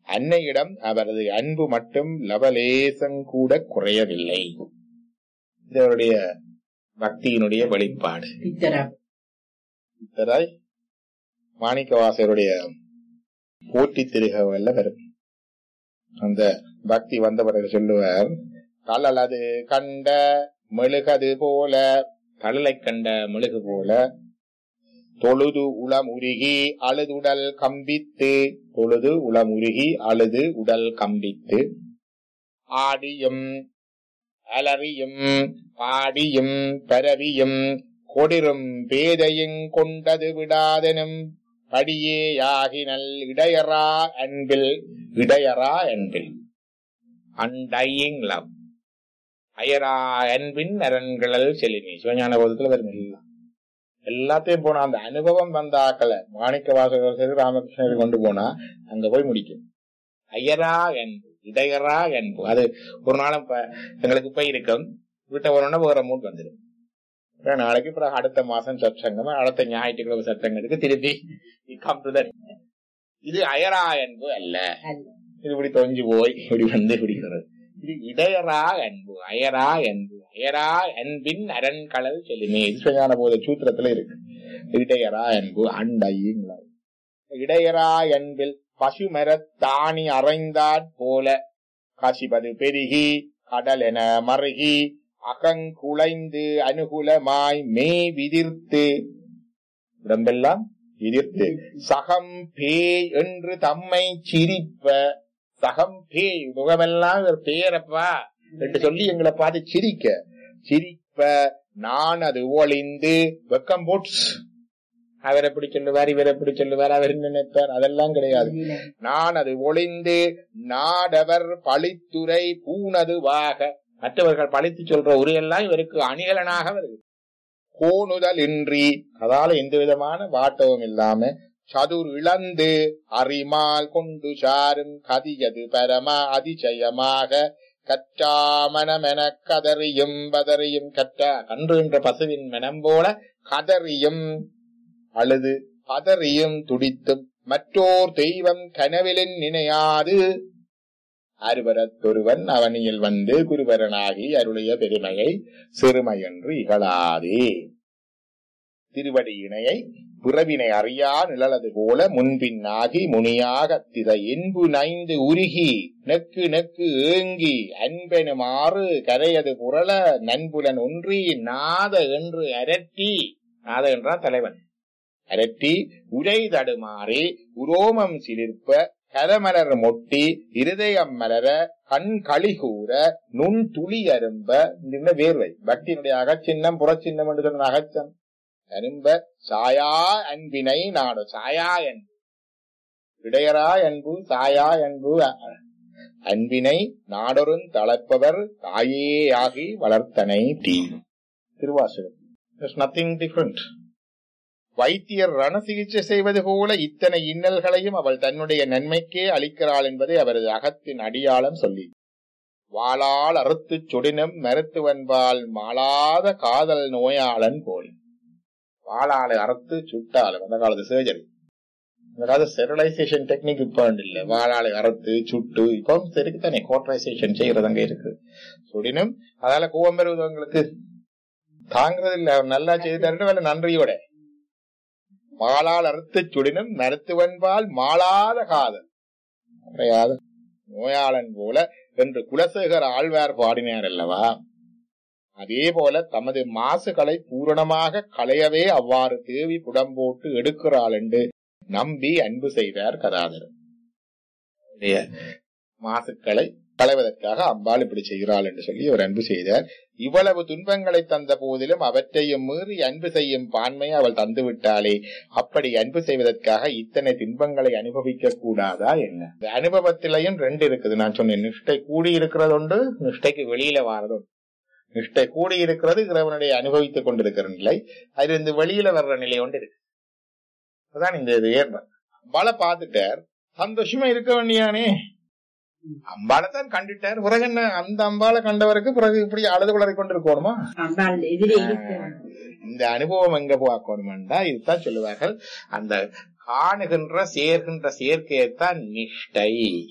அன்னையிடம் அவரது அன்பு மட்டும் லவலேசம் கூட குறையவில்லை இது அவருடைய பக்தியினுடைய வெளிப்பாடு பித்தரா இத்தராய் மாணிக்கவாசருடைய போட்டி திருகவல்ல வரும் அந்த பக்தி வந்த பிறகு சொல்லுவார் கலலது கண்ட மெழுகது போல கடலை கண்ட மெழுகு போல தொழுது உளம் உருகி அழுதுடல் கம்பித்து தொழுது உளம் உருகி அழுது உடல் கம்பித்து ஆடியும் அலறியும் பாடியும் பரவியும் கொடிரும் பேதையும் கொண்டது விடாதெனும் படியேயாகினல் இடையரா அன்பில் இடையரா அன்பில் அன்டையிங் லவ் அயரா அன்பின் அரண்களல் செலினி சிவஞான போதத்துல வரும் எல்லாம் எல்லாத்தையும் போனா அந்த அனுபவம் வந்த ஆக்கல மாணிக்க வாசகர் சரி ராமகிருஷ்ணர் கொண்டு போனா அங்க போய் முடிக்கும் ஐயரா அன்பு இடையரா அன்பு அது ஒரு நாளும் இப்ப எங்களுக்கு போய் இருக்கும் வீட்டை வரணும்னா வேற மூட் வந்துடும் அப்புறம் நாளைக்கு பிறகு அடுத்த மாசம் சத்சங்கம் அடுத்த ஞாயிற்றுக்கிழமை சத்சங்கத்துக்கு திருப்பி கம் டு இது அயரா அன்பு அல்ல அல்ல. இது இப்படி தொஞ்சு போய் இப்படி வந்து பிடிக்கிறது இது இடையரா அன்பு அயரா அன்பு அயரா அன்பின் அரண்களல் செல்லுமே இது சுயான போத சூத்திரத்துல இருக்கு இடையரா அன்பு அண்டையும் இடையரா அன்பில் பசுமரத்தாணி அறைந்தாற் போல கசிபது பெருகி கடல் என மருகி அகங்குலைந்து அனுகூலமாய் மே விதிர்த்து உடம்பெல்லாம் விதிர்த்து சகம் பேய் என்று தம்மை சிரிப்ப சகம் பேய் முகமெல்லாம் ஒரு பேரப்பா என்று சொல்லி எங்களை பார்த்து சிரிக்க சிரிப்ப நான் அது ஒளிந்து வெக்கம் போட்ஸ் அவர் எப்படி சொல்லுவார் இவர் எப்படி சொல்லுவார் அவர் என்ன நினைப்பார் அதெல்லாம் கிடையாது நான் அது ஒளிந்து நாடவர் பழித்துரை பூனதுவாக மற்றவர்கள் பழித்து சொல்ற உரையெல்லாம் இவருக்கு அணிகலனாக வருது கோணுதல் இன்றி அதால எந்த விதமான வாட்டவும் இல்லாம சதுர் இழந்து அறிமால் கொண்டு சாரும் கதியது பரம அதிசயமாக கற்றாமனமென கதறியும் பதறியும் கற்ற கன்று என்ற பசுவின் மனம் போல கதறியும் அழுது பதறியும் துடித்தும் மற்றோர் தெய்வம் கனவிலின் நினையாது அருவரத்தொருவன் அவனியில் வந்து குருவரனாகி அருளிய பெருமையை சிறுமையென்று இகழாதே திருவடி இணையை புறவினை அறியா நிழலது போல முன்பின்னாகி முனியாக திரை இன்பு நைந்து உருகி நெக்கு நெக்கு ஏங்கி அன்பெனுமாறு கரையது புரள நண்புலன் ஒன்றி நாத என்று அரட்டி நாத என்றால் தலைவன் அரட்டி உரை தடுமாறி உரோமம் சிலிர்ப்ப கரமலர் மொட்டி இருதயம் மலர கண் களிகூற நுண் துளி அரும்ப இந்த வேர்வை பக்தியினுடைய அகச்சின்னம் புறச்சின்னம் என்று சொன்ன அகச்சம் அரும்ப சாயா அன்பினை நாடு சாயா அன்பு இடையரா அன்பு சாயா அன்பு அ- அன்பினை நாடொருந் தளர்ப்பவர் தாயேயாகி வளர்த்தனை தீ திருவாசகம் நத்திங் டிஃபரண்ட் வைத்தியர் ரண சிகிச்சை செய்வது போல இத்தனை இன்னல்களையும் அவள் தன்னுடைய நன்மைக்கே அளிக்கிறாள் என்பதை அவரது அகத்தின் அடியாளம் சொல்லி வாளால் அறுத்துச் சுடினும் மருத்துவன்பால் மாளாத காதல் நோயாளன் போலி வாளாலை அறுத்து சுட்டாலும் அந்த காலத்து சர்ஜரி அந்த காலத்து ஸ்டெரிலைசேஷன் டெக்னிக் இப்ப இல்ல வாளாலை அறுத்து சுட்டு இப்போ இருக்குதானே கோட்டரைசேஷன் செய்யறது அங்க இருக்கு சுடினும் அதால கோவம் பெறுவதவங்களுக்கு தாங்கிறது இல்ல அவர் நல்லா செய்தாரு வேலை நன்றியோட மாளால் அறுத்துச் சுடினும் மருத்துவன்பால் மாளாத காதல் குறையாத நோயாளன் போல என்று குலசேகர ஆழ்வார் பாடினார் அல்லவா அதே போல தமது மாசுகளை பூரணமாக களையவே அவ்வாறு தேவி புடம்போட்டு எடுக்கிறாள் என்று நம்பி அன்பு செய்தார் கதாதரன் அவருடைய மாசுக்களை களைவதற்காக அம்பாள் இப்படி செய்கிறாள் என்று சொல்லி அவர் அன்பு செய்தார் இவ்வளவு துன்பங்களை தந்த போதிலும் அவற்றையும் மீறி அன்பு செய்யும் பான்மையை அவள் தந்து விட்டாளே அப்படி அன்பு செய்வதற்காக இத்தனை துன்பங்களை அனுபவிக்க கூடாதா என்ன இந்த அனுபவத்திலையும் ரெண்டு இருக்குது நான் சொன்னேன் நிஷ்டை கூடி இருக்கிறது உண்டு நிஷ்டைக்கு வெளியில வாரது உண்டு நிஷ்டை கூடி இருக்கிறது இறைவனுடைய அனுபவித்துக் கொண்டிருக்கிற நிலை அது இந்த வெளியில வர்ற நிலை ஒன்று இருக்கு அதான் இந்த இது ஏற்ப அம்பாளை பார்த்துட்டார் சந்தோஷமா இருக்க வேண்டியானே அம்பாளைத்தான் கண்டுட்டார் பிறகு என்ன அந்த அம்பாளை கண்டவருக்கு பிறகு இப்படி அழுது குளறி கொண்டிருக்கணுமா அம்பாள் எதிரே இருக்கிறார் இந்த அனுபவம் எங்க பார்க்கணும்டா இதுதான் சொல்லுவார்கள் அந்த காணுகின்ற சேர்கின்ற சேர்க்கையைத்தான் நிஷ்டை